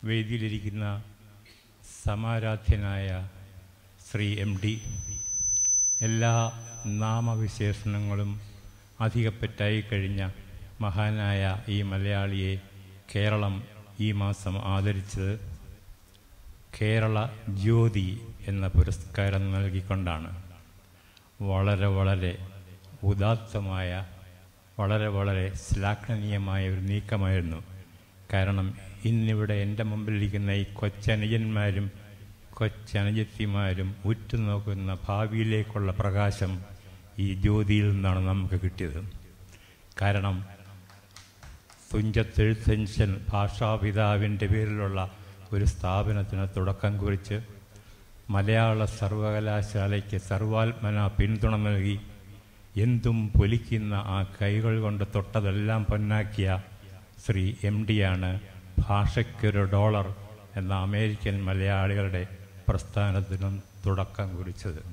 വേദിയിലിരിക്കുന്ന സമാരാധ്യനായ Shri M D എല്ലാ നാമവിശേഷണങ്ങളും അധികപ്പറ്റായി കഴിഞ്ഞ മഹാനായ ഈ മലയാളിയെ കേരളം ഈ മാസം ആദരിച്ചത് കേരള ജ്യോതി എന്ന പുരസ്കാരം നൽകിക്കൊണ്ടാണ് വളരെ വളരെ ഉദാത്തമായ വളരെ വളരെ ശ്ലാഘനീയമായ ഒരു നീക്കമായിരുന്നു കാരണം ഇന്നിവിടെ എൻ്റെ മുമ്പിലിരിക്കുന്ന ഈ കൊച്ചനുജന്മാരും കൊച്ചനുജത്തിമാരും ഉറ്റുനോക്കുന്ന ഭാവിയിലേക്കുള്ള പ്രകാശം ഈ ജ്യോതിയിൽ നിന്നാണ് നമുക്ക് കിട്ടിയത് കാരണം തുഞ്ചത്തെഴുത്തഞ്ചൻ ഭാഷാപിതാവിൻ്റെ പേരിലുള്ള ഒരു സ്ഥാപനത്തിന് തുടക്കം കുറിച്ച് മലയാള സർവകലാശാലയ്ക്ക് സർവാത്മന പിന്തുണ നൽകി എന്തും പൊലിക്കുന്ന ആ കൈകൾ കൊണ്ട് തൊട്ടതെല്ലാം പൊന്നാക്കിയ ശ്രീ എം ഡിയാണ് ഭാഷയ്ക്കൊരു ഡോളർ എന്ന അമേരിക്കൻ മലയാളികളുടെ പ്രസ്ഥാനത്തിനും തുടക്കം കുറിച്ചത്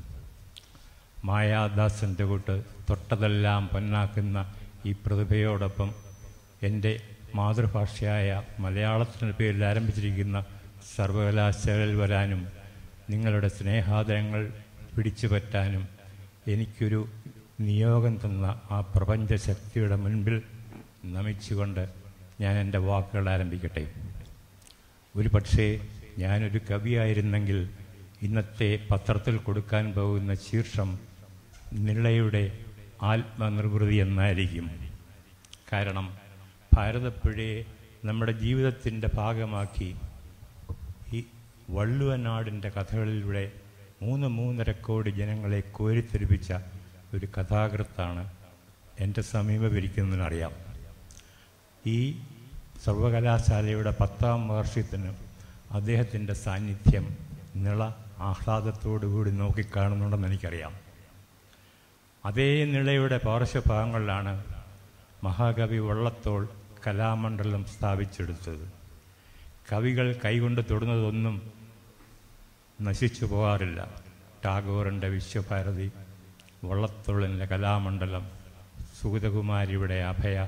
മായാദാസൻ്റെ കൂട്ട് തൊട്ടതെല്ലാം പൊന്നാക്കുന്ന ഈ പ്രതിഭയോടൊപ്പം എൻ്റെ മാതൃഭാഷയായ മലയാളത്തിൻ്റെ പേരിൽ ആരംഭിച്ചിരിക്കുന്ന സർവകലാശാലയിൽ വരാനും നിങ്ങളുടെ സ്നേഹാദരങ്ങൾ പിടിച്ചു പറ്റാനും എനിക്കൊരു നിയോഗം തന്ന ആ പ്രപഞ്ച ശക്തിയുടെ മുൻപിൽ നമിച്ചുകൊണ്ട് ഞാൻ എൻ്റെ വാക്കുകൾ ആരംഭിക്കട്ടെ ഒരു പക്ഷേ ഞാനൊരു കവിയായിരുന്നെങ്കിൽ ഇന്നത്തെ പത്രത്തിൽ കൊടുക്കാൻ പോകുന്ന ശീർഷം നിളയുടെ ആത്മനിർവൃതി എന്നായിരിക്കും കാരണം ഭാരതപ്പുഴയെ നമ്മുടെ ജീവിതത്തിൻ്റെ ഭാഗമാക്കി ഈ വള്ളുവനാടിൻ്റെ കഥകളിലൂടെ മൂന്ന് മൂന്നര കോടി ജനങ്ങളെ കോരിത്തെരിപ്പിച്ച ഒരു കഥാകൃത്താണ് എൻ്റെ സമീപമിരിക്കുന്നതിനറിയാം ഈ സർവകലാശാലയുടെ പത്താം വാർഷികത്തിന് അദ്ദേഹത്തിൻ്റെ സാന്നിധ്യം നിള ആഹ്ലാദത്തോടുകൂടി നോക്കിക്കാണുന്നുണ്ടെന്ന് എനിക്കറിയാം അതേ നിളയുടെ പാർശ്വഭാഗങ്ങളിലാണ് മഹാകവി വള്ളത്തോൾ കലാമണ്ഡലം സ്ഥാപിച്ചെടുത്തത് കവികൾ കൈകൊണ്ട് തൊടുന്നതൊന്നും നശിച്ചു പോകാറില്ല ടാഗോറിൻ്റെ വിശ്വഭാരതി വള്ളത്തോളിൻ്റെ കലാമണ്ഡലം സുഗതകുമാരിയുടെ അഭയ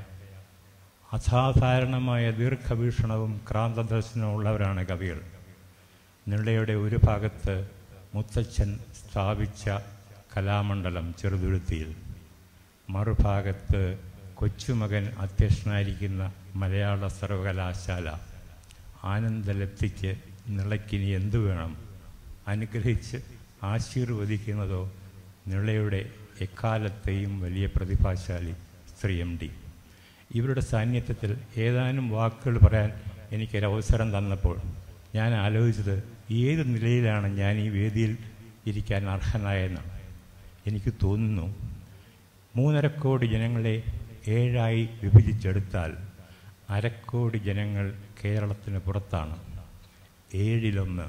അസാധാരണമായ ദീർഘവീക്ഷണവും ക്രാന്തദർശനവും ഉള്ളവരാണ് കവികൾ നിളയുടെ ഒരു ഭാഗത്ത് മുത്തച്ഛൻ സ്ഥാപിച്ച കലാമണ്ഡലം ചെറുതുരുത്തിയിൽ മറുഭാഗത്ത് കൊച്ചുമകൻ അധ്യക്ഷനായിരിക്കുന്ന മലയാള സർവകലാശാല ആനന്ദലബ്ധിക്ക് നിളയ്ക്കിനി എന്തു വേണം അനുഗ്രഹിച്ച് ആശീർവദിക്കുന്നതോ നിളയുടെ എക്കാലത്തെയും വലിയ പ്രതിഭാശാലി ശ്രീ എം ഡി ഇവരുടെ സാന്നിധ്യത്തിൽ ഏതാനും വാക്കുകൾ പറയാൻ എനിക്കൊരവസരം തന്നപ്പോൾ ഞാൻ ആലോചിച്ചത് ഏത് നിലയിലാണ് ഞാൻ ഈ വേദിയിൽ ഇരിക്കാൻ അർഹനായെന്നാണ് എനിക്ക് തോന്നുന്നു മൂന്നര കോടി ജനങ്ങളെ ഏഴായി വിഭജിച്ചെടുത്താൽ അരക്കോടി ജനങ്ങൾ കേരളത്തിന് പുറത്താണ് ഏഴിലൊന്ന്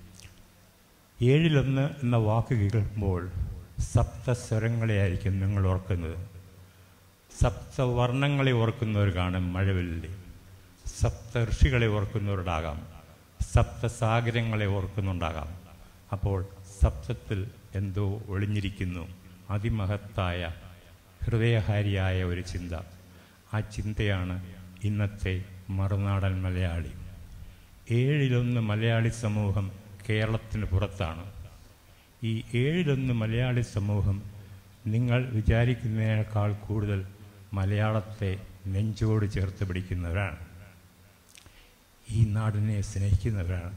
ഏഴിലൊന്ന് എന്ന വാക്ക് കേൾക്കുമ്പോൾ സപ്തസ്വരങ്ങളെയായിരിക്കും നിങ്ങൾ ഓർക്കുന്നത് സപ്തവർണ്ണങ്ങളെ ഓർക്കുന്നവർ കാണും മഴവില്ലേ സപ്ത ഋഷികളെ ഓർക്കുന്നവരുണ്ടാകാം സപ്തസാഗരങ്ങളെ ഓർക്കുന്നുണ്ടാകാം അപ്പോൾ സപ്തത്തിൽ എന്തോ ഒളിഞ്ഞിരിക്കുന്നു അതിമഹത്തായ ഹൃദയഹാരിയായ ഒരു ചിന്ത ആ ചിന്തയാണ് ഇന്നത്തെ മറുനാടൻ മലയാളി ഏഴിലൊന്ന് മലയാളി സമൂഹം കേരളത്തിന് പുറത്താണ് ഈ ഏഴിലൊന്ന് മലയാളി സമൂഹം നിങ്ങൾ വിചാരിക്കുന്നതിനേക്കാൾ കൂടുതൽ മലയാളത്തെ നെഞ്ചോട് ചേർത്ത് പിടിക്കുന്നവരാണ് ഈ നാടിനെ സ്നേഹിക്കുന്നവരാണ്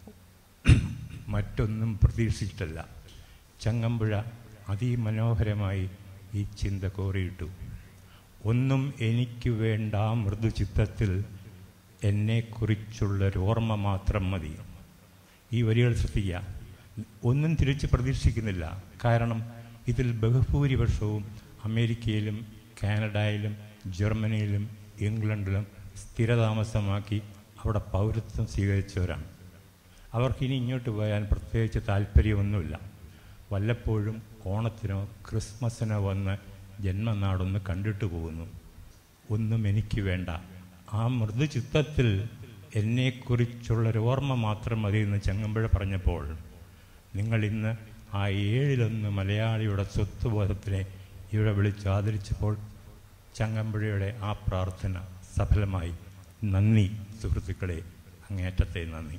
മറ്റൊന്നും പ്രതീക്ഷിച്ചിട്ടല്ല ചങ്ങമ്പുഴ അതിമനോഹരമായി ഈ ചിന്ത കോറിയിട്ടു ഒന്നും എനിക്ക് വേണ്ട മൃദുചിത്തത്തിൽ എന്നെക്കുറിച്ചുള്ളൊരു ഓർമ്മ മാത്രം മതി ഈ വരികൾ ശ്രദ്ധിക്കുക ഒന്നും തിരിച്ച് പ്രതീക്ഷിക്കുന്നില്ല കാരണം ഇതിൽ ബഹുഭൂരിപക്ഷവും അമേരിക്കയിലും കാനഡയിലും ജർമ്മനിയിലും ഇംഗ്ലണ്ടിലും സ്ഥിരതാമസമാക്കി അവിടെ പൗരത്വം സ്വീകരിച്ചവരാണ് അവർക്കിനി ഇങ്ങോട്ട് പോയാൽ പ്രത്യേകിച്ച് താല്പര്യമൊന്നുമില്ല വല്ലപ്പോഴും ഓണത്തിനോ ക്രിസ്മസിനോ വന്ന് ജന്മനാടൊന്ന് കണ്ടിട്ട് പോകുന്നു ഒന്നും എനിക്ക് വേണ്ട ആ മൃദുചിത്തത്തിൽ എന്നെക്കുറിച്ചുള്ളൊരു ഓർമ്മ മാത്രം മതി എന്ന് ചങ്ങമ്പുഴ പറഞ്ഞപ്പോൾ നിങ്ങൾ ഇന്ന് ആ ഏഴിലൊന്ന് മലയാളിയുടെ സ്വത്വബോധത്തിനെ ഇവിടെ വിളിച്ച് ആദരിച്ചപ്പോൾ ചങ്ങമ്പുഴയുടെ ആ പ്രാർത്ഥന സഫലമായി നന്ദി സുഹൃത്തുക്കളെ അങ്ങേറ്റത്തെ നന്ദി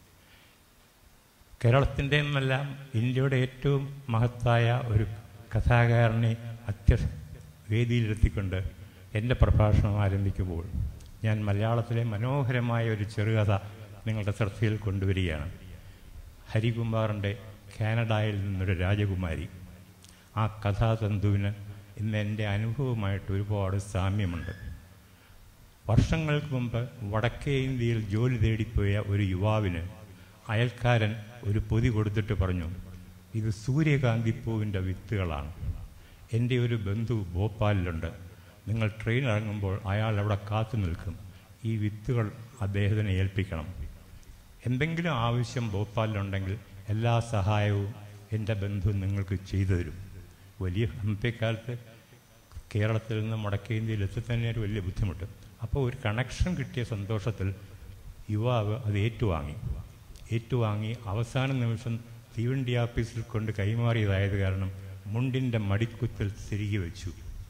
കേരളത്തിൻ്റെ എന്നല്ല ഇന്ത്യയുടെ ഏറ്റവും മഹത്തായ ഒരു കഥാകാരനെ അത്യ വേദിയിലെത്തിക്കൊണ്ട് എൻ്റെ പ്രഭാഷണം ആരംഭിക്കുമ്പോൾ ഞാൻ മലയാളത്തിലെ മനോഹരമായ ഒരു ചെറുകഥ നിങ്ങളുടെ ശ്രദ്ധയിൽ കൊണ്ടുവരികയാണ് ഹരികുമാറിൻ്റെ കാനഡയിൽ നിന്നൊരു രാജകുമാരി ആ കഥാതന്തുവിന് ഇന്ന് എൻ്റെ അനുഭവമായിട്ട് ഒരുപാട് സാമ്യമുണ്ട് വർഷങ്ങൾക്ക് മുമ്പ് വടക്കേ ഇന്ത്യയിൽ ജോലി തേടിപ്പോയ ഒരു യുവാവിന് അയൽക്കാരൻ ഒരു പൊതി കൊടുത്തിട്ട് പറഞ്ഞു ഇത് സൂര്യകാന്തിപ്പൂവിൻ്റെ വിത്തുകളാണ് എൻ്റെ ഒരു ബന്ധു ഭോപ്പാലിലുണ്ട് നിങ്ങൾ ട്രെയിൻ ഇറങ്ങുമ്പോൾ അയാൾ അവിടെ കാത്തു നിൽക്കും ഈ വിത്തുകൾ അദ്ദേഹത്തിനെ ഏൽപ്പിക്കണം എന്തെങ്കിലും ആവശ്യം ഭോപ്പാലിലുണ്ടെങ്കിൽ എല്ലാ സഹായവും എൻ്റെ ബന്ധു നിങ്ങൾക്ക് ചെയ്തു തരും വലിയ അന്നത്തെക്കാലത്ത് കേരളത്തിൽ നിന്ന് വടക്കേ ഇന്ത്യയിൽ എത്തിത്തന്നെ ഒരു വലിയ ബുദ്ധിമുട്ട് അപ്പോൾ ഒരു കണക്ഷൻ കിട്ടിയ സന്തോഷത്തിൽ യുവാവ് അത് ഏറ്റുവാങ്ങി ഏറ്റുവാങ്ങി അവസാന നിമിഷം തീവണ്ടി ഓഫീസിൽ കൊണ്ട് കൈമാറിയതായത് കാരണം മുണ്ടിൻ്റെ മടിക്കുത്തിൽ തിരികെ വെച്ചു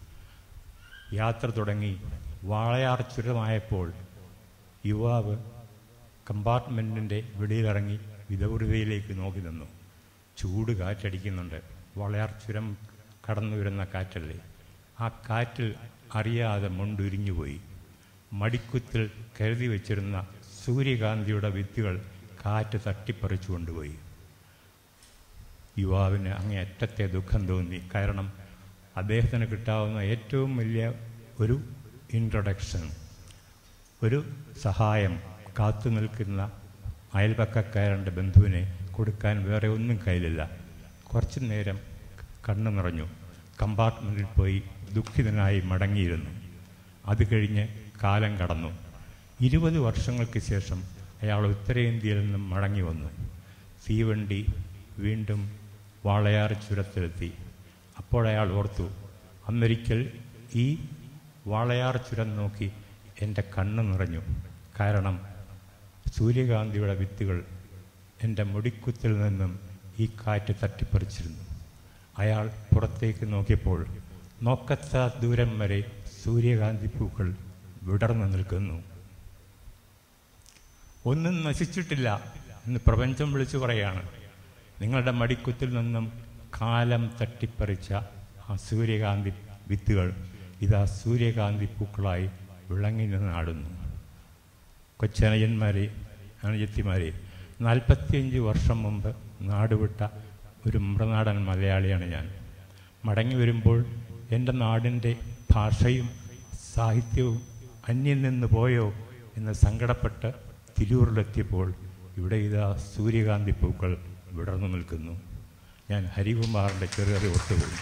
യാത്ര തുടങ്ങി വാളയാർ ചുരമായപ്പോൾ യുവാവ് കമ്പാർട്ട്മെൻറ്റിൻ്റെ വെളിയിലിറങ്ങി വിദവൃതയിലേക്ക് നോക്കി നിന്നു ചൂട് കാറ്റടിക്കുന്നുണ്ട് വളയാർ ചുരം കടന്നു വരുന്ന കാറ്റല്ലേ ആ കാറ്റിൽ അറിയാതെ മുണ്ടുരിഞ്ഞുപോയി മടിക്കുത്തിൽ കരുതി വച്ചിരുന്ന സൂര്യകാന്തിയുടെ വിത്തുകൾ കാറ്റ് തട്ടിപ്പറിച്ചു കൊണ്ടുപോയി യുവാവിന് അങ്ങേ അറ്റത്തെ ദുഃഖം തോന്നി കാരണം അദ്ദേഹത്തിന് കിട്ടാവുന്ന ഏറ്റവും വലിയ ഒരു ഇൻട്രൊഡക്ഷൻ ഒരു സഹായം കാത്തു നിൽക്കുന്ന അയൽപക്കക്കാരൻ്റെ ബന്ധുവിനെ കൊടുക്കാൻ വേറെ ഒന്നും കയ്യിലില്ല കുറച്ചു നേരം കണ്ണു നിറഞ്ഞു കമ്പാർട്ട്മെൻറ്റിൽ പോയി ദുഃഖിതനായി മടങ്ങിയിരുന്നു അത് കഴിഞ്ഞ് കാലം കടന്നു ഇരുപത് വർഷങ്ങൾക്ക് ശേഷം അയാൾ ഉത്തരേന്ത്യയിൽ നിന്നും മടങ്ങി വന്നു തീവണ്ടി വീണ്ടും വാളയാർ ചുരത്തിലെത്തി അപ്പോൾ അയാൾ ഓർത്തു അന്നൊരിക്കൽ ഈ വാളയാർ ചുരം നോക്കി എൻ്റെ കണ്ണ് നിറഞ്ഞു കാരണം സൂര്യകാന്തിയുടെ വിത്തുകൾ എൻ്റെ മുടിക്കുത്തിൽ നിന്നും ഈ കാറ്റ് തട്ടിപ്പറിച്ചിരുന്നു അയാൾ പുറത്തേക്ക് നോക്കിയപ്പോൾ നോക്കത്ത ദൂരം വരെ സൂര്യകാന്തി പൂക്കൾ വിടർന്നു നിൽക്കുന്നു ഒന്നും നശിച്ചിട്ടില്ല എന്ന് പ്രപഞ്ചം വിളിച്ചു പറയാണ് നിങ്ങളുടെ മടിക്കുത്തിൽ നിന്നും കാലം തട്ടിപ്പറിച്ച ആ സൂര്യകാന്തി വിത്തുകൾ ഇതാ സൂര്യകാന്തി പൂക്കളായി വിളങ്ങി നിന്നാടുന്നു കൊച്ചനയന്മാരെ അനുജത്തിമാരെ നാൽപ്പത്തിയഞ്ച് വർഷം മുമ്പ് നാടുവിട്ട ഒരു മൃനാടൻ മലയാളിയാണ് ഞാൻ മടങ്ങി വരുമ്പോൾ എൻ്റെ നാടിൻ്റെ ഭാഷയും സാഹിത്യവും അന്യം നിന്ന് പോയോ എന്ന് സങ്കടപ്പെട്ട് തിരൂരിലെത്തിയപ്പോൾ ഇവിടെ ഇതാ സൂര്യകാന്തി പൂക്കൾ വിടർന്നു നിൽക്കുന്നു ഞാൻ ഹരികുമാറിൻ്റെ ചെറുകഥ ഒത്തുപോയി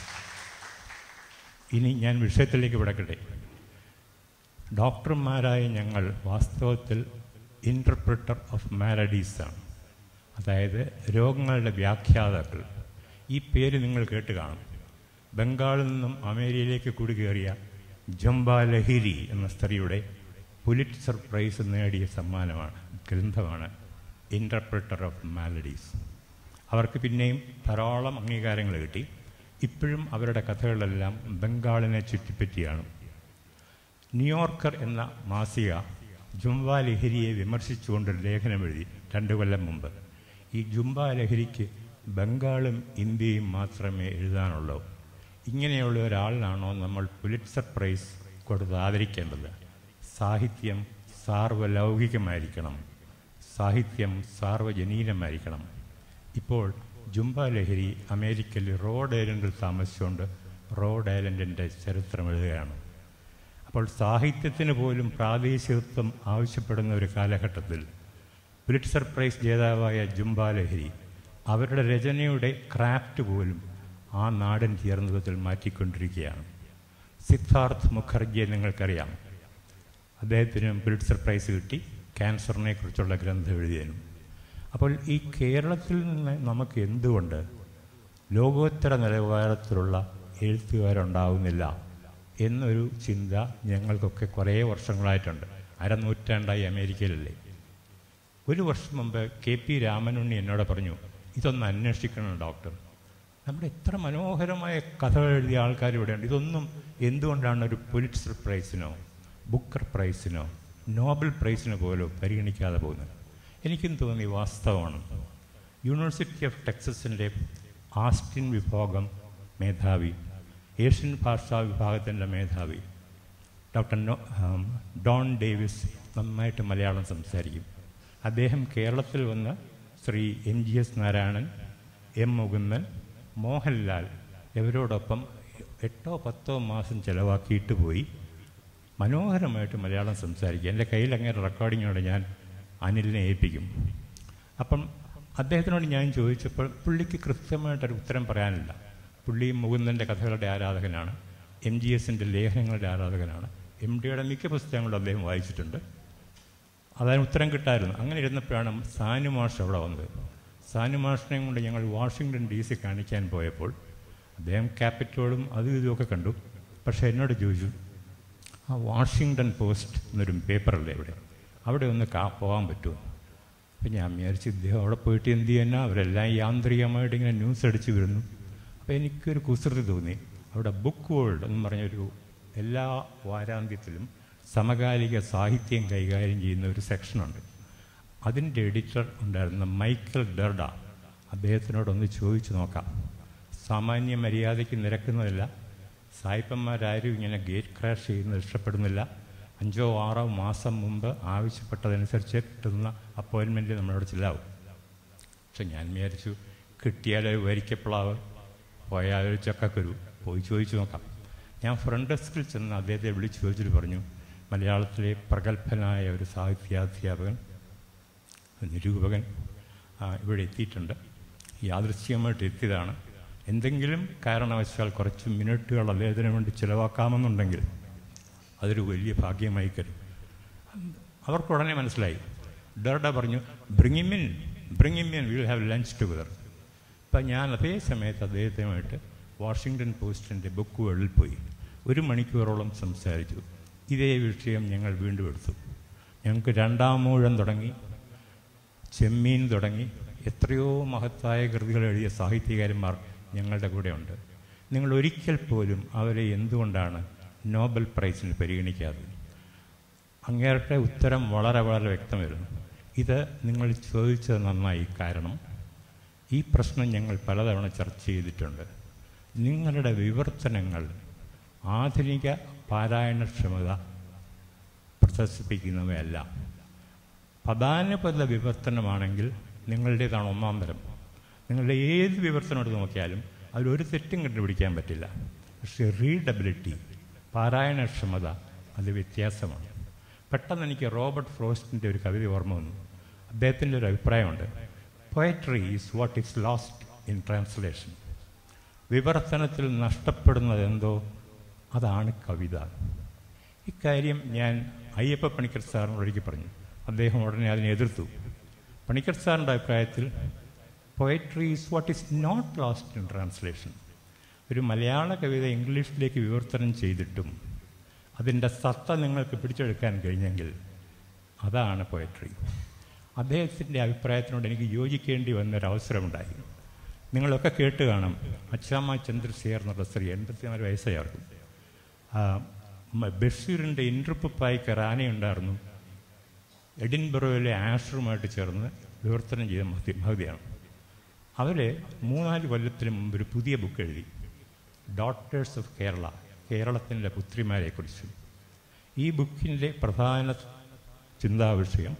ഇനി ഞാൻ വിഷയത്തിലേക്ക് വിടക്കട്ടെ ഡോക്ടർമാരായ ഞങ്ങൾ വാസ്തവത്തിൽ ഇൻ്റർപ്രിറ്റർ ഓഫ് മാലഡീസാണ് അതായത് രോഗങ്ങളുടെ വ്യാഖ്യാതാക്കൾ ഈ പേര് നിങ്ങൾ കേട്ട് കാണും ബംഗാളിൽ നിന്നും അമേരിക്കയിലേക്ക് കൂടി കയറിയ ജംബ ലഹിരി എന്ന സ്ത്രീയുടെ പുലിറ്റ്സർ പ്രൈസ് നേടിയ സമ്മാനമാണ് ഗ്രന്ഥമാണ് ഇൻ്റർപ്രിറ്റർ ഓഫ് മാലഡീസ് അവർക്ക് പിന്നെയും ധാരാളം അംഗീകാരങ്ങൾ കിട്ടി ഇപ്പോഴും അവരുടെ കഥകളെല്ലാം ബംഗാളിനെ ചുറ്റിപ്പറ്റിയാണ് ന്യൂയോർക്കർ എന്ന മാസിക ജുംബ ലഹരിയെ വിമർശിച്ചുകൊണ്ടൊരു ലേഖനം എഴുതി രണ്ടു കൊല്ലം മുമ്പ് ഈ ജുംബ ലഹരിക്ക് ബംഗാളും ഇന്ത്യയും മാത്രമേ എഴുതാനുള്ളൂ ഇങ്ങനെയുള്ള ഒരാളിനാണോ നമ്മൾ പുലിറ്റ്സർ പ്രൈസ് കൊടുത്ത് ആദരിക്കേണ്ടത് സാഹിത്യം സാർവലൗകികമായിരിക്കണം സാഹിത്യം സാർവജനീനമായിരിക്കണം ഇപ്പോൾ ജുംബ ലഹരി അമേരിക്കയിൽ റോഡ് ഐലൻഡിൽ താമസിച്ചുകൊണ്ട് റോഡ് ഐലൻഡിൻ്റെ ചരിത്രം എഴുതുകയാണ് അപ്പോൾ സാഹിത്യത്തിന് പോലും പ്രാദേശികത്വം ആവശ്യപ്പെടുന്ന ഒരു കാലഘട്ടത്തിൽ പുലിറ്റ്സർ പ്രൈസ് ജേതാവായ ജുംബ ലഹരി അവരുടെ രചനയുടെ ക്രാഫ്റ്റ് പോലും ആ നാടൻ തീർന്നതിൽ മാറ്റിക്കൊണ്ടിരിക്കുകയാണ് സിദ്ധാർത്ഥ് മുഖർജിയെ നിങ്ങൾക്കറിയാം അദ്ദേഹത്തിന് പുലിറ്റ്സർ പ്രൈസ് കിട്ടി ക്യാൻസറിനെ കുറിച്ചുള്ള ഗ്രന്ഥം എഴുതിയതിനും അപ്പോൾ ഈ കേരളത്തിൽ നിന്ന് നമുക്ക് എന്തുകൊണ്ട് ലോകോത്തര നിലവാരത്തിലുള്ള എഴുത്തുകാരുണ്ടാവുന്നില്ല എന്നൊരു ചിന്ത ഞങ്ങൾക്കൊക്കെ കുറേ വർഷങ്ങളായിട്ടുണ്ട് അരനൂറ്റാണ്ടായി അമേരിക്കയിലല്ലേ ഒരു വർഷം മുമ്പ് കെ പി രാമനുണ്ണി എന്നോട് പറഞ്ഞു ഇതൊന്ന് അന്വേഷിക്കണം ഡോക്ടർ നമ്മുടെ എത്ര മനോഹരമായ കഥകൾ എഴുതിയ ആൾക്കാർ ഇവിടെയുണ്ട് ഇതൊന്നും എന്തുകൊണ്ടാണ് ഒരു പുലിറ്റ്സർ പ്രൈസിനോ ബുക്കർ പ്രൈസിനോ നോബൽ പ്രൈസിന് പോലും പരിഗണിക്കാതെ പോകുന്നത് എനിക്കും തോന്നി വാസ്തവമാണ് യൂണിവേഴ്സിറ്റി ഓഫ് ടെക്സസിൻ്റെ ആസ്റ്റിൻ വിഭാഗം മേധാവി ഏഷ്യൻ ഭാഷാ വിഭാഗത്തിൻ്റെ മേധാവി ഡോക്ടർ നോ ഡോൺ ഡേവിസ് നന്നായിട്ട് മലയാളം സംസാരിക്കും അദ്ദേഹം കേരളത്തിൽ വന്ന് Shri M G S Narayanan M Mukundan Mohanlal ഇവരോടൊപ്പം എട്ടോ പത്തോ മാസം ചിലവാക്കിയിട്ട് പോയി മനോഹരമായിട്ട് മലയാളം സംസാരിക്കുക എൻ്റെ കയ്യിൽ അങ്ങനെ റെക്കോർഡിങ്ങോടെ ഞാൻ അനിലിനെ ഏൽപ്പിക്കും അപ്പം അദ്ദേഹത്തിനോട് ഞാൻ ചോദിച്ചപ്പോൾ പുള്ളിക്ക് കൃത്യമായിട്ടൊരു ഉത്തരം പറയാനില്ല പുള്ളി മുകുന്ദൻ്റെ കഥകളുടെ ആരാധകനാണ് എം ജി എസിൻ്റെ ലേഖനങ്ങളുടെ ആരാധകനാണ് എം ഡിയുടെ മിക്ക പുസ്തകങ്ങളും അദ്ദേഹം വായിച്ചിട്ടുണ്ട് അതിന് ഉത്തരം കിട്ടായിരുന്നു അങ്ങനെ ഇരുന്നപ്പോഴാണ് സാനു മാഷ് അവിടെ വന്നത് സാനു മാഷിനെയും കൊണ്ട് ഞങ്ങൾ വാഷിങ്ടൺ ഡി സി കാണിക്കാൻ പോയപ്പോൾ അദ്ദേഹം ക്യാപിറ്റോളും അതും ഇതുമൊക്കെ കണ്ടു പക്ഷേ എന്നോട് ചോദിച്ചു ആ വാഷിങ്ടൺ പോസ്റ്റ് എന്നൊരു പേപ്പറല്ലേ ഇവിടെ അവിടെ ഒന്ന് കാ പോകാൻ പറ്റുമോ അപ്പം ഞാൻ വിചാരിച്ചു ഇദ്ദേഹം അവിടെ പോയിട്ട് എന്ത് ചെയ്യാനാ അവരെല്ലാം യാന്ത്രികമായിട്ട് ഇങ്ങനെ ന്യൂസ് അടിച്ചു വരുന്നു അപ്പോൾ എനിക്കൊരു കുസൃതി തോന്നി അവിടെ ബുക്ക് വേൾഡ് എന്ന് പറഞ്ഞൊരു എല്ലാ വാരാന്ത്യത്തിലും സമകാലിക സാഹിത്യം കൈകാര്യം ചെയ്യുന്ന ഒരു സെക്ഷനുണ്ട് അതിൻ്റെ എഡിറ്റർ ഉണ്ടായിരുന്ന മൈക്കൽ ഡെർഡ അദ്ദേഹത്തിനോടൊന്ന് ചോദിച്ചു നോക്കാം സാമാന്യ മര്യാദയ്ക്ക് നിരക്കുന്നതല്ല സായിപ്പന്മാരാരും ഇങ്ങനെ ഗേറ്റ് ക്രാഷ് ചെയ്യുന്നത് ഇഷ്ടപ്പെടുന്നില്ല അഞ്ചോ ആറോ മാസം മുമ്പ് ആവശ്യപ്പെട്ടതനുസരിച്ച് കിട്ടുന്ന അപ്പോയിൻമെൻറ്റ് നമ്മളവിടെ ചെല്ലാവും പക്ഷെ ഞാൻ വിചാരിച്ചു കിട്ടിയാലൊരു വരിക്കപ്ലാവ് പോയാലൊരു ചക്കക്കുരു പോയി ചോദിച്ചു നോക്കാം ഞാൻ ഫ്രണ്ട് ഡെസ്കിൽ ചെന്ന് അദ്ദേഹത്തെ വിളിച്ച് ചോദിച്ചിട്ട് പറഞ്ഞു മലയാളത്തിലെ പ്രഗത്ഭനായ ഒരു സാഹിത്യാധ്യാപകൻ നിരൂപകൻ ആ, ഇവിടെ എത്തിയിട്ടുണ്ട് യാദൃശ്ചികമായിട്ട് എത്തിയതാണ് എന്തെങ്കിലും കാരണവശാൽ കുറച്ച് മിനിറ്റുകൾ അദ്ദേഹത്തിന് വേണ്ടി ചിലവാക്കാമെന്നുണ്ടെങ്കിൽ അതൊരു വലിയ ഭാഗ്യമായി കരുതും അവർക്ക് ഉടനെ മനസ്സിലായി ഡർഡ പറഞ്ഞു bring him in bring him in will have lunch together അപ്പം ഞാൻ അതേ സമയത്ത് അദ്ദേഹവുമായിട്ട് വാഷിങ്ടൺ പോസ്റ്റിൻ്റെ ബുക്ക് വേൾഡിൽ പോയി ഒരു മണിക്കൂറോളം സംസാരിച്ചു ഇതേ വിഷയം ഞങ്ങൾ വീണ്ടും എടുത്തു ഞങ്ങൾക്ക് രണ്ടാം മൂഴം തുടങ്ങി ചെമ്മീൻ തുടങ്ങി എത്രയോ മഹത്തായ കൃതികൾ എഴുതിയ സാഹിത്യകാരന്മാർ ഞങ്ങളുടെ കൂടെയുണ്ട് നിങ്ങൾ ഒരിക്കൽ പോലും അവരെ എന്തുകൊണ്ടാണ് നോബൽ പ്രൈസിന് പരിഗണിക്കാത്തത് അങ്ങേരുടെ ഉത്തരം വളരെ വളരെ വ്യക്തമായിരുന്നു ഇത് നിങ്ങൾ ചോദിച്ചത് നന്നായി കാരണം ഈ പ്രശ്നം ഞങ്ങൾ പലതവണ ചർച്ച ചെയ്തിട്ടുണ്ട് നിങ്ങളുടെ വിവർത്തനങ്ങൾ ആധുനിക പാരായണക്ഷമത പ്രദർശിപ്പിക്കുന്നവയല്ല പദാനുപത വിവർത്തനമാണെങ്കിൽ നിങ്ങളുടേതാണ് ഒന്നാം തരം നിങ്ങളുടെ ഏത് വിവർത്തനം എടുത്ത് നോക്കിയാലും അതിലൊരു തെറ്റും കണ്ടുപിടിക്കാൻ പറ്റില്ല പക്ഷേ റീഡബിലിറ്റി പാരായണക്ഷമത അത് വ്യത്യാസമാണ് പെട്ടെന്ന് എനിക്ക് റോബർട്ട് ഫ്രോസ്റ്റിൻ്റെ ഒരു കവിത ഓർമ്മ വന്നു അദ്ദേഹത്തിൻ്റെ ഒരു അഭിപ്രായമുണ്ട് poetry is what is lost in translation വിവർത്തനത്തിൽ നഷ്ടപ്പെടുന്നത് എന്തോ അതാണ് കവിത ഇക്കാര്യം ഞാൻ അയ്യപ്പ പണിക്കർ സാറിനോട് ഒരിക്കൽ പറഞ്ഞു അദ്ദേഹം ഉടനെ അതിനെ എതിർത്തു പണിക്കർ സാറിൻ്റെ അഭിപ്രായത്തിൽ poetry is what is not lost in translation ഒരു മലയാള കവിത ഇംഗ്ലീഷിലേക്ക് വിവർത്തനം ചെയ്തിട്ടും അതിൻ്റെ സത്ത നിങ്ങൾക്ക് പിടിച്ചെടുക്കാൻ കഴിഞ്ഞെങ്കിൽ അതാണ് പോയട്രി അദ്ദേഹത്തിൻ്റെ അഭിപ്രായത്തിനോട് എനിക്ക് യോജിക്കേണ്ടി വന്നൊരവസരമുണ്ടായി നിങ്ങളൊക്കെ കേട്ട് കാണും അച്ചാമ്മ ചന്ദ്രശേഖർ എന്നുള്ള സ്ത്രീ എൺപത്തിനാല് വയസ്സായിരുന്നു ബഷീറിൻ്റെ ഇൻട്രപ്പായ്ക്ക് റാനയുണ്ടായിരുന്നു എഡിൻബറോയിലെ ആഷറുമായിട്ട് ചേർന്ന് വിവർത്തനം ചെയ്ത മഹതി മഹതിയാണ് അവർ മൂന്നാല് കൊല്ലത്തിന് മുമ്പ് ഒരു പുതിയ ബുക്ക് എഴുതി ഡോക്ടേഴ്സ് ഓഫ് കേരള കേരളത്തിൻ്റെ പുത്രിമാരെക്കുറിച്ച് ഈ ബുക്കിൻ്റെ പ്രധാന ചിന്താവിഷയം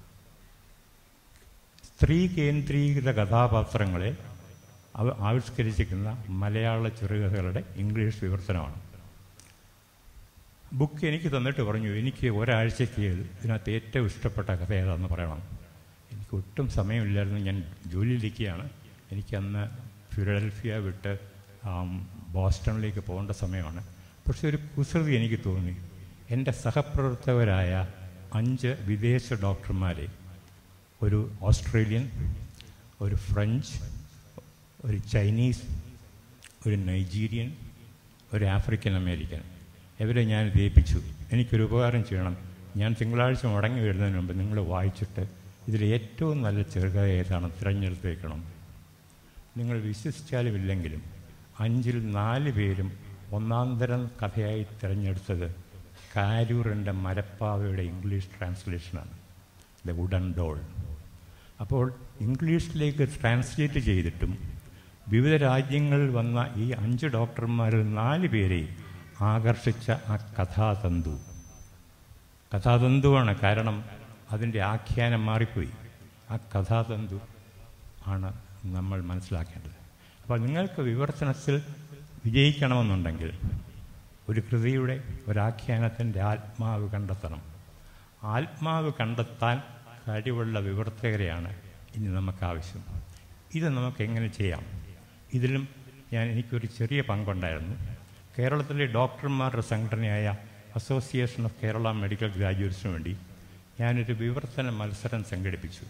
സ്ത്രീ കേന്ദ്രീകൃത കഥാപാത്രങ്ങളെ അവ ആവിഷ്കരിച്ചിരിക്കുന്ന മലയാള ചെറുകഥകളുടെ ഇംഗ്ലീഷ് വിവർത്തനമാണ് ബുക്ക് എനിക്ക് തന്നിട്ട് പറഞ്ഞു എനിക്ക് ഒരാഴ്ചയ്ക്ക് ഇതിനകത്ത് ഏറ്റവും ഇഷ്ടപ്പെട്ട കഥ ഏതാണെന്ന് പറയണം എനിക്ക് ഒട്ടും സമയമില്ലായിരുന്നു ഞാൻ ജോലിയിലിരിക്കുകയാണ് എനിക്കന്ന് ഫിലഡൽഫിയ വിട്ട് ആം, ബോസ്റ്റണിലേക്ക് പോകേണ്ട സമയമാണ് പക്ഷെ ഒരു കുസൃതി എനിക്ക് തോന്നി എൻ്റെ സഹപ്രവർത്തകരായ അഞ്ച് വിദേശ ഡോക്ടർമാരെ ഒരു ഓസ്ട്രേലിയൻ ഒരു ഫ്രഞ്ച് ഒരു ചൈനീസ് ഒരു നൈജീരിയൻ ഒരു ആഫ്രിക്കൻ അമേരിക്കൻ ഇവരെ ഞാൻ ജയിപ്പിച്ചു എനിക്കൊരു ഉപകാരം ചെയ്യണം ഞാൻ തിങ്കളാഴ്ച മടങ്ങി വരുന്നതിന് മുമ്പ് നിങ്ങൾ വായിച്ചിട്ട് ഇതിൽ ഏറ്റവും നല്ല ചെറുകഥ ഏതാണ് തിരഞ്ഞെടുത്ത് വയ്ക്കണം നിങ്ങൾ വിശ്വസിച്ചാലും ഇല്ലെങ്കിലും അഞ്ചിൽ നാല് പേരും ഒന്നാം തരം കഥയായി തിരഞ്ഞെടുത്തത് കാരൂറിൻ്റെ മരപ്പാവയുടെ ഇംഗ്ലീഷ് ട്രാൻസ്ലേഷനാണ് ദ വുഡൻ ഡോൾ അപ്പോൾ ഇംഗ്ലീഷിലേക്ക് ട്രാൻസ്ലേറ്റ് ചെയ്തിട്ടും വിവിധ രാജ്യങ്ങളിൽ വന്ന ഈ അഞ്ച് ഡോക്ടർമാരിൽ നാല് പേരെയും ആകർഷിച്ച ആ കഥാതന്തു കഥാതന്തുവാണ് കാരണം അതിൻ്റെ ആഖ്യാനം മാറിപ്പോയി ആ കഥാതന്തു ആണ് നമ്മൾ മനസ്സിലാക്കേണ്ടത് അപ്പോൾ നിങ്ങൾക്ക് വിവർത്തനത്തിൽ വിജയിക്കണമെന്നുണ്ടെങ്കിൽ ഒരു കൃതിയുടെ ഒരാഖ്യാനത്തിൻ്റെ ആത്മാവ് കണ്ടെത്തണം ആത്മാവ് കണ്ടെത്താൻ കഴിവുള്ള വിവർത്തകരെയാണ് ഇനി നമുക്ക് ആവശ്യം ഇത് നമുക്ക് എങ്ങനെ ചെയ്യാം ഇതിലും ഞാൻ എനിക്കൊരു ചെറിയ പങ്കുണ്ടായിരുന്നു കേരളത്തിലെ ഡോക്ടർമാരുടെ സംഘടനയായ അസോസിയേഷൻ ഓഫ് കേരള മെഡിക്കൽ ഗ്രാജുവേറ്റ്സിന് വേണ്ടി ഞാനൊരു വിവർത്തന മത്സരം സംഘടിപ്പിച്ചു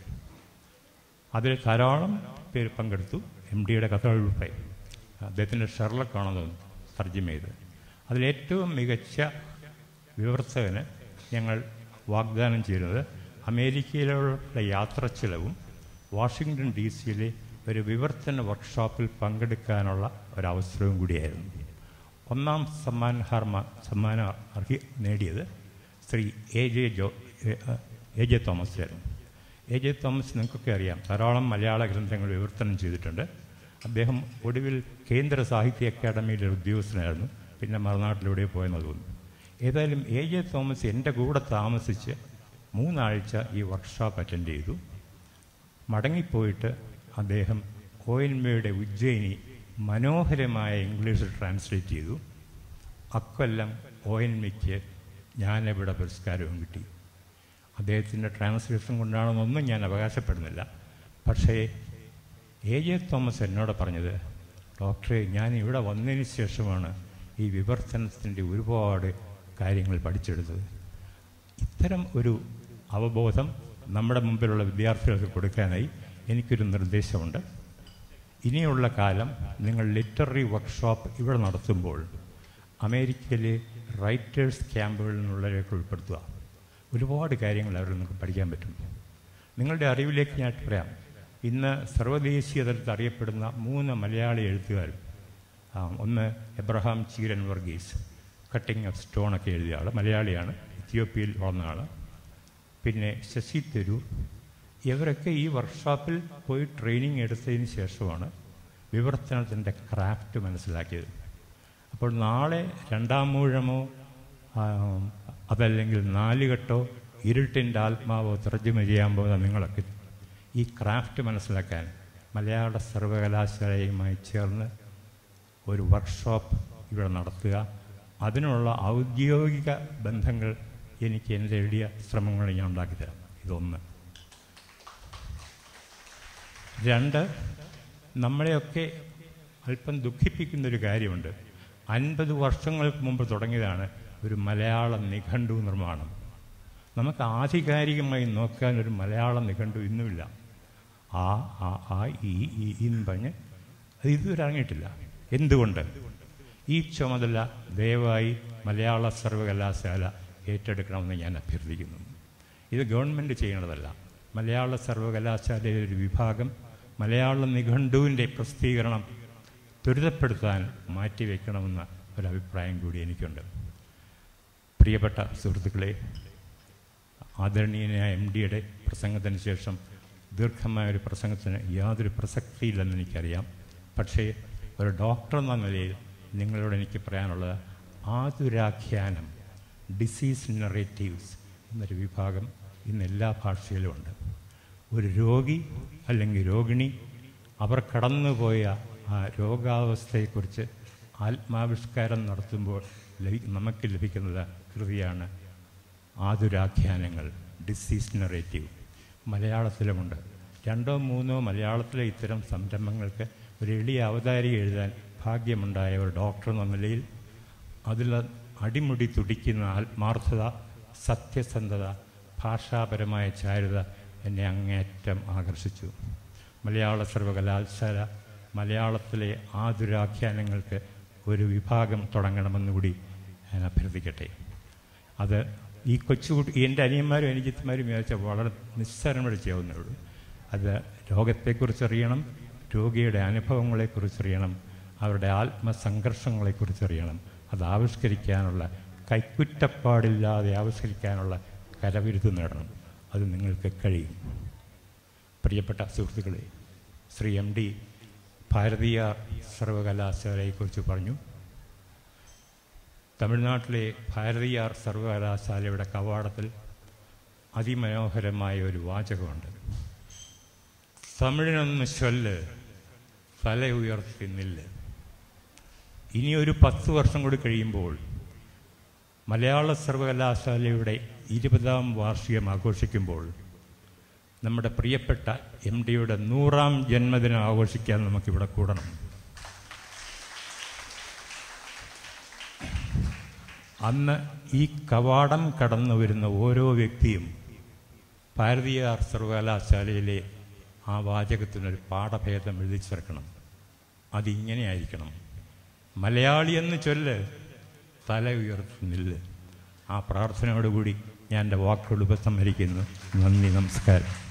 അതിൽ ധാരാളം പേര് പങ്കെടുത്തു എം ഡിയുടെ കഥ ഉൾപ്പെടെ അദ്ദേഹത്തിൻ്റെ ഷെർലക്കാണെന്ന് തർജ്ജമ ചെയ്ത് അതിലേറ്റവും മികച്ച വിവർത്തകന് ഞങ്ങൾ വാഗ്ദാനം ചെയ്യുന്നത് അമേരിക്കയിലുള്ള യാത്ര ചെലവും വാഷിങ്ടൺ ഡി സിയിലെ ഒരു വിവർത്തന വർക്ക്ഷോപ്പിൽ പങ്കെടുക്കാനുള്ള ഒരവസരവും കൂടിയായിരുന്നു ഒന്നാം സമ്മാൻ ഹർമ സമ്മാനം അർഹി നേടിയത് ശ്രീ എ ജെ ജോ എ ജെ തോമസ് ആയിരുന്നു എ ജെ തോമസ് നിങ്ങൾക്കൊക്കെ അറിയാം ധാരാളം മലയാള ഗ്രന്ഥങ്ങൾ വിവർത്തനം ചെയ്തിട്ടുണ്ട് അദ്ദേഹം ഒടുവിൽ കേന്ദ്ര സാഹിത്യ അക്കാദമിയിലെ ഉദ്യോഗസ്ഥനായിരുന്നു പിന്നെ മറുനാട്ടിലൂടെ പോയെന്ന് തോന്നുന്നു ഏതായാലും എ ജെ തോമസ് എൻ്റെ കൂടെ താമസിച്ച് മൂന്നാഴ്ച ഈ വർക്ക്ഷോപ്പ് അറ്റൻഡ് ചെയ്തു മടങ്ങിപ്പോയിട്ട് അദ്ദേഹം ഒ എൻ ബിയുടെ ഉജ്ജയിനി മനോഹരമായ ഇംഗ്ലീഷിൽ ട്രാൻസ്ലേറ്റ് ചെയ്തു അക്കൊല്ലം ഒ എൻ ബിക്ക് ജ്ഞാനപീഠ പുരസ്കാരവും കിട്ടി അദ്ദേഹത്തിൻ്റെ ട്രാൻസ്ലേഷൻ കൊണ്ടാണെന്നൊന്നും ഞാൻ അവകാശപ്പെടുന്നില്ല പക്ഷേ എ ജെ തോമസ് എന്നോട് പറഞ്ഞത് ഡോക്ടറെ ഞാൻ ഇവിടെ വന്നതിന് ശേഷമാണ് ഈ വിവർത്തനത്തിൻ്റെ ഒരുപാട് കാര്യങ്ങൾ പഠിച്ചെടുത്തത് ഇത്തരം ഒരു അവബോധം നമ്മുടെ മുമ്പിലുള്ള വിദ്യാർത്ഥികൾക്ക് കൊടുക്കാനായി എനിക്കൊരു നിർദ്ദേശമുണ്ട് ഇനിയുള്ള കാലം നിങ്ങൾ ലിറ്റററി വർക്ക്ഷോപ്പ് ഇവിടെ നടത്തുമ്പോൾ അമേരിക്കയിലെ റൈറ്റേഴ്സ് ക്യാമ്പുകളിൽ നിന്നുള്ളവരെയൊക്കെ ഉൾപ്പെടുത്തുക ഒരുപാട് കാര്യങ്ങൾ അവരിൽ നിങ്ങൾക്ക് പഠിക്കാൻ പറ്റും നിങ്ങളുടെ അറിവിലേക്ക് ഞാൻ പറയാം ഇന്ന് സർവ്വദേശീയ തലത്തിൽ അറിയപ്പെടുന്ന മൂന്ന് മലയാളി എഴുത്തുകാരും ഒന്ന് എബ്രഹാം ചീരൻ വർഗീസ് കട്ടിങ് ഓഫ് സ്റ്റോണൊക്കെ എഴുതിയ ആൾ മലയാളിയാണ് എത്യോപ്യയിൽ വളർന്ന ആൾ പിന്നെ ശശി തരൂർ ഇവരൊക്കെ ഈ വർക്ക്ഷോപ്പിൽ പോയി ട്രെയിനിങ് എടുത്തതിന് ശേഷമാണ് വിവർത്തനത്തിൻ്റെ ക്രാഫ്റ്റ് മനസ്സിലാക്കിയത് അപ്പോൾ നാളെ രണ്ടാം മൂഴമോ അതല്ലെങ്കിൽ നാലുകെട്ടോ ഇരുട്ടിൻ്റെ ആത്മാവോ തർജ്ജമ ചെയ്യാൻ പോകുന്ന നിങ്ങളൊക്കെ ഈ ക്രാഫ്റ്റ് മനസ്സിലാക്കാൻ മലയാള സർവകലാശാലയുമായി ചേർന്ന് ഒരു വർക്ക്ഷോപ്പ് ഇവിടെ നടത്തുക അതിനുള്ള ഔദ്യോഗിക ബന്ധങ്ങൾ എനിക്ക് എൻ്റെ എളിയ ശ്രമങ്ങൾ ഞാൻ ഉണ്ടാക്കിത്തരാം ഇതൊന്ന് രണ്ട് നമ്മളെയൊക്കെ അല്പം ദുഃഖിപ്പിക്കുന്നൊരു കാര്യമുണ്ട് അൻപത് വർഷങ്ങൾക്ക് മുമ്പ് തുടങ്ങിയതാണ് ഒരു മലയാള നിഘണ്ടു നിർമ്മാണം നമുക്ക് ആധികാരികമായി നോക്കാൻ ഒരു മലയാള നിഘണ്ടു ഇന്നുമില്ല ആ ആ ആ ഈ ഈ എന്ന് പറഞ്ഞ് അത് ഇതുവരെ ഇറങ്ങിയിട്ടില്ല എന്തുകൊണ്ട് ഈ ചുമതല ദയവായി മലയാള സർവകലാശാല ഏറ്റെടുക്കണമെന്ന് ഞാൻ അഭ്യർത്ഥിക്കുന്നു ഇത് ഗവൺമെൻറ് ചെയ്യേണ്ടതല്ല മലയാള സർവകലാശാലയിലെ ഒരു വിഭാഗം മലയാള നിഘണ്ടുവിൻ്റെ പ്രസിദ്ധീകരണം ത്വരിതപ്പെടുത്താൻ മാറ്റിവെക്കണമെന്ന ഒരഭിപ്രായം കൂടി എനിക്കുണ്ട് പ്രിയപ്പെട്ട സുഹൃത്തുക്കളെ ആദരണീയനായ എം ഡിയുടെ പ്രസംഗത്തിന് ശേഷം ദീർഘമായ ഒരു പ്രസംഗത്തിന് യാതൊരു പ്രസക്തിയില്ലെന്ന് എനിക്കറിയാം പക്ഷേ ഒരു ഡോക്ടർ എന്ന നിലയിൽ നിങ്ങളോട് എനിക്ക് പറയാനുള്ളത് ആതുരാഖ്യാനം ഡിസീസ് നറേറ്റീവ്സ് എന്നൊരു വിഭാഗം ഇന്ന് എല്ലാ ഭാഷയിലും ഉണ്ട് ഒരു രോഗി അല്ലെങ്കിൽ രോഗിണി അവർ കടന്നുപോയ ആ രോഗാവസ്ഥയെക്കുറിച്ച് ആത്മാവിഷ്കാരം നടത്തുമ്പോൾ ലഭി നമുക്ക് ലഭിക്കുന്നത് കൃതിയാണ് ആതുരാഖ്യാനങ്ങൾ ഡിസീസ് നറേറ്റീവ് മലയാളത്തിലുമുണ്ട് രണ്ടോ മൂന്നോ മലയാളത്തിലെ ഇത്തരം സംരംഭങ്ങൾക്ക് ഒരു എളിയ അവതാരിക എഴുതാൻ ഭാഗ്യമുണ്ടായ ഒരു ഡോക്ടർ എന്ന നിലയിൽ അതിൽ അടിമുടി തുടിക്കുന്ന ആത്മാർത്ഥത സത്യസന്ധത ഭാഷാപരമായ ചാരുത എന്നെ അങ്ങേറ്റം ആകർഷിച്ചു മലയാള സർവകലാശാല മലയാളത്തിലെ ആതുരാഖ്യാനങ്ങൾക്ക് ഒരു വിഭാഗം തുടങ്ങണമെന്നുകൂടി ഞാൻ അഭ്യർത്ഥിക്കട്ടെ അത് ഈ കൊച്ചുകുട്ടി എൻ്റെ അനിയന്മാരും അനുജിത്തന്മാരും വിചാരിച്ചാൽ വളരെ നിസ്സാരമായിട്ട് ചെയ്യാവുന്നേ ഉള്ളൂ അത് രോഗത്തെക്കുറിച്ചറിയണം രോഗിയുടെ അനുഭവങ്ങളെക്കുറിച്ചറിയണം അവരുടെ ആത്മസംഘർഷങ്ങളെക്കുറിച്ചറിയണം അത് ആവിഷ്കരിക്കാനുള്ള കൈക്കുറ്റപ്പാടില്ലാതെ ആവിഷ്കരിക്കാനുള്ള കരവിരുത് നേടണം അത് നിങ്ങൾക്ക് കഴിയും പ്രിയപ്പെട്ട സുഹൃത്തുക്കളെ ശ്രീ എം ഡി ഭാരതീയ സർവകലാശാലയെക്കുറിച്ച് പറഞ്ഞു തമിഴ്നാട്ടിലെ ഭാരതീയ സർവകലാശാലയുടെ കവാടത്തിൽ അതിമനോഹരമായ ഒരു വാചകമുണ്ട് തമിഴിനൊന്ന് ചൊല്ല് തല ഉയർത്തി നില്ല് ഇനി ഒരു പത്ത് വർഷം കൂടി കഴിയുമ്പോൾ മലയാള സർവകലാശാലയുടെ ഇരുപതാം വാർഷികം ആഘോഷിക്കുമ്പോൾ നമ്മുടെ പ്രിയപ്പെട്ട എം ഡിയുടെ നൂറാം ജന്മദിനം ആഘോഷിക്കാൻ നമുക്കിവിടെ കൂടണം അന്ന് ഈ കവാടം കടന്നു വരുന്ന ഓരോ വ്യക്തിയും ഭാരതീയ സർവകലാശാലയിലെ ആ വാചകത്തിനൊരു പാഠഭേദം എഴുതി ചേർക്കണം അതിങ്ങനെയായിരിക്കണം മലയാളി എന്ന് ചൊല്ല് തല ഉയർത്തുന്നില്ല ആ പ്രാർത്ഥനയോടുകൂടി ഞാൻ എൻ്റെ വാക്കുകൾ ഉപസംഹരിക്കുന്നു നന്ദി നമസ്കാരം